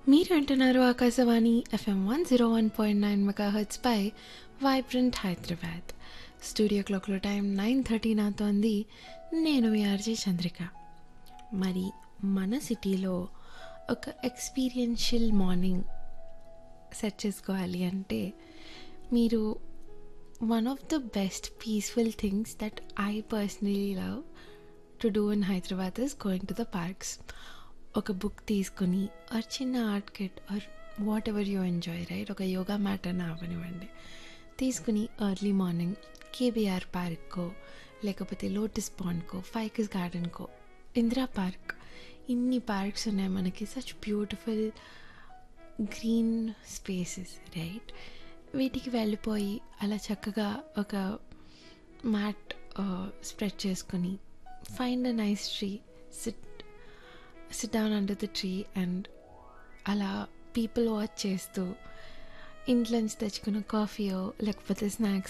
మీరు వింటున్నారు ఆకాశవాణి FM one zero one point nine megahertz పై వైబ్రెంట్ హైదరాబాద్ స్టూడియో క్లాక్లో టైం నైన్ థర్టీ నాతోంది నేను మీ ఆర్జే చంద్రిక మరి మన సిటీలో ఒక ఎక్స్పీరియన్షియల్ మార్నింగ్ సెట్ చేసుకోవాలి అంటే మీరు one of the best peaceful things that I personally love to do in Hyderabad is going to the parks ఒక బుక్ తీసుకుని ఆర్ చిన్న art kit or whatever you enjoy right ఒక yoga mat అని అవనివ్వండి తీసుకుని ఎర్లీ మార్నింగ్ కేబీఆర్ పార్క్కో లేకపోతే lotus పాండ్కో ఫైకస్ గార్డెన్కో ఇందిరా పార్క్ ఇన్ని పార్క్స్ ఉన్నాయి మనకి such beautiful green spaces right వీటికి వెళ్ళిపోయి అలా చక్కగా ఒక మ్యాట్ స్ప్రెడ్ చేసుకుని find a nice tree sit sit down under the tree and అలా పీపుల్ వాచ్ చేస్తూ ఇంట్లోంచి తెచ్చుకున్న కాఫీయో లేకపోతే స్నాక్స్